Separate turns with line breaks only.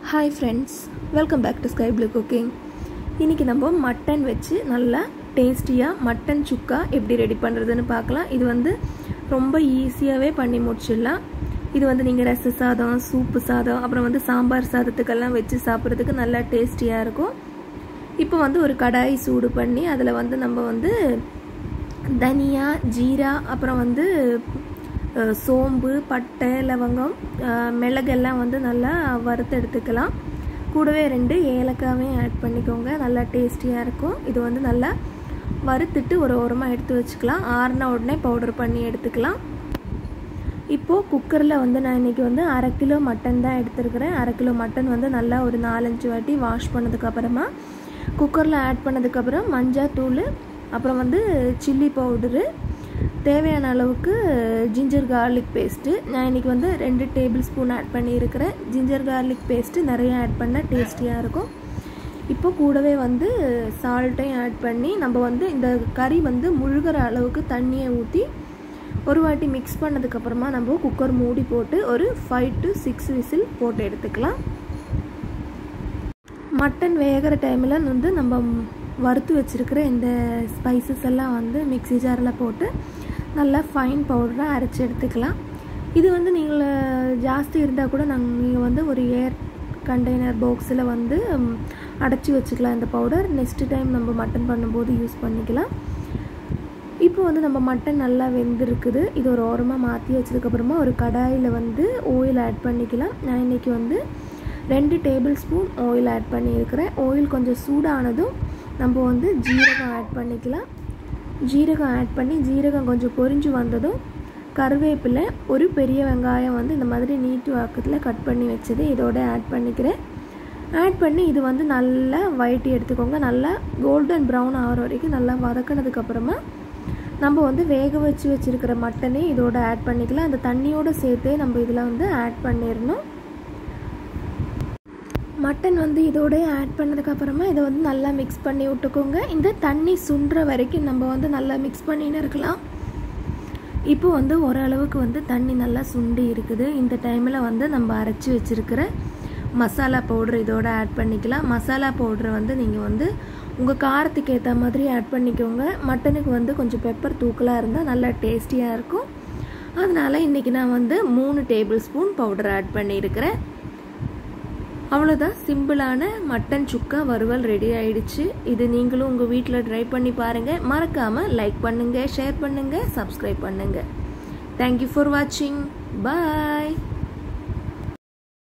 hi friends welcome back to sky blue cooking இன்றைக்கி நம்ம mutton வச்சு நல்லா டேஸ்டியாக மட்டன் சுக்கா எப்படி ரெடி பண்ணுறதுன்னு பார்க்கலாம் இது வந்து ரொம்ப ஈஸியாகவே பண்ணி முடிச்சிடலாம் இது வந்து நீங்கள் ரச சாதம் சூப்பு சாதம் அப்புறம் வந்து சாம்பார் சாதத்துக்கெல்லாம் வச்சு சாப்பிட்றதுக்கு நல்லா டேஸ்டியாக இருக்கும் இப்போ வந்து ஒரு கடாய் சூடு பண்ணி அதில் வந்து நம்ம வந்து தனியா ஜீரா அப்புறம் வந்து சோம்பு பட்டை லவங்கம் மிளகெல்லாம் வந்து நல்லா வறுத்து எடுத்துக்கலாம் கூடவே ரெண்டு ஏலக்காவையும் ஆட் பண்ணிக்கோங்க நல்லா டேஸ்டியாக இருக்கும் இது வந்து நல்லா வறுத்துட்டு ஒரு ஓரமாக எடுத்து வச்சுக்கலாம் ஆறின உடனே பவுடர் பண்ணி எடுத்துக்கலாம் இப்போது குக்கரில் வந்து நான் இன்றைக்கி வந்து அரை கிலோ மட்டன் தான் எடுத்துருக்கிறேன் அரை கிலோ மட்டன் வந்து நல்லா ஒரு நாலஞ்சு வாட்டி வாஷ் பண்ணதுக்கப்புறமா குக்கரில் ஆட் பண்ணதுக்கப்புறம் மஞ்சள் தூள் அப்புறம் வந்து சில்லி பவுடரு தேவையான அளவுக்கு ஜிஞ்சர் கார்லிக் பேஸ்ட்டு நான் இன்றைக்கி வந்து ரெண்டு டேபிள் ஸ்பூன் ஆட் பண்ணியிருக்கிறேன் ஜிஞ்சர் கார்லிக் பேஸ்ட்டு நிறைய ஆட் பண்ணால் டேஸ்டியாக இருக்கும் இப்போ கூடவே வந்து சால்ட்டையும் ஆட் பண்ணி நம்ம வந்து இந்த கறி வந்து முழுகிற அளவுக்கு தண்ணியை ஊற்றி ஒரு வாட்டி மிக்ஸ் பண்ணதுக்கப்புறமா நம்ம குக்கர் மூடி போட்டு ஒரு ஃபைவ் டு சிக்ஸ் விசில் போட்டு எடுத்துக்கலாம் மட்டன் வேகிற டைமில் வந்து நம்ம வறுத்து வச்சுருக்கிற இந்த ஸ்பைசஸ் எல்லாம் வந்து மிக்சி ஜாரில் போட்டு நல்லா ஃபைன் பவுடராக அரைச்சி எடுத்துக்கலாம் இது வந்து நீங்கள் ஜாஸ்தி இருந்தால் கூட நாங்கள் நீங்கள் வந்து ஒரு ஏர் கண்டெய்னர் பாக்ஸில் வந்து அடைச்சி வச்சுக்கலாம் இந்த பவுடர் நெக்ஸ்ட் டைம் நம்ம மட்டன் பண்ணும்போது யூஸ் பண்ணிக்கலாம் இப்போ வந்து நம்ம மட்டன் நல்லா வெந்திருக்குது இது ஒரு ஓரமாக மாற்றி வச்சதுக்கப்புறமா ஒரு கடாயில் வந்து ஆயில் ஆட் பண்ணிக்கலாம் நான் இன்றைக்கி வந்து ரெண்டு டேபிள் ஸ்பூன் ஆயில் ஆட் பண்ணியிருக்கிறேன் ஆயில் கொஞ்சம் சூடானதும் நம்ம வந்து ஜீரகம் ஆட் பண்ணிக்கலாம் ஜீரகம் ஆட் பண்ணி ஜீரகம் கொஞ்சம் பொரிஞ்சு வந்ததும் கருவேப்பிலை ஒரு பெரிய வெங்காயம் வந்து இந்த மாதிரி நீட்டு வாக்கத்தில் கட் பண்ணி வச்சது இதோட ஆட் பண்ணிக்கிறேன் ஆட் பண்ணி இது வந்து நல்லா வயட்டி எடுத்துக்கோங்க நல்லா கோல்டன் ப்ரௌன் ஆகிற வரைக்கும் நல்லா வதக்கினதுக்கப்புறமா நம்ம வந்து வேக வச்சு வச்சுருக்கிற மட்டனே இதோட ஆட் பண்ணிக்கலாம் அந்த தண்ணியோடு சேர்த்தே நம்ம இதில் வந்து ஆட் பண்ணிடணும் மட்டன் வந்து இதோட ஆட் பண்ணதுக்கப்புறமா இதை வந்து நல்லா மிக்ஸ் பண்ணி விட்டுக்கோங்க இந்த தண்ணி சுண்டுற வரைக்கும் நம்ம வந்து நல்லா மிக்ஸ் பண்ணின்னு இருக்கலாம் இப்போ வந்து ஓரளவுக்கு வந்து தண்ணி நல்லா சுண்டி இருக்குது இந்த டைமில் வந்து நம்ம அரைச்சி வச்சுருக்கிற மசாலா பவுட்ரு இதோட ஆட் பண்ணிக்கலாம் மசாலா பவுட்ரு வந்து நீங்கள் வந்து உங்கள் காரத்துக்கு ஏற்ற மாதிரி ஆட் பண்ணிக்கோங்க மட்டனுக்கு வந்து கொஞ்சம் பெப்பர் தூக்கலாக இருந்தால் நல்லா டேஸ்டியாக இருக்கும் அதனால் இன்றைக்கி நான் வந்து மூணு டேபிள் ஸ்பூன் பவுடர் ஆட் பண்ணியிருக்கிறேன் அவ்வளோதான் சிம்பிளான மட்டன் சுக்கா வறுவல் ரெடி ஆயிடுச்சு இது நீங்களும் உங்கள் வீட்டில் ட்ரை பண்ணி பாருங்கள் மறக்காமல் லைக் பண்ணுங்கள் ஷேர் பண்ணுங்கள் சப்ஸ்கிரைப் பண்ணுங்கள் தேங்க்யூ ஃபார் வாட்சிங் பாய்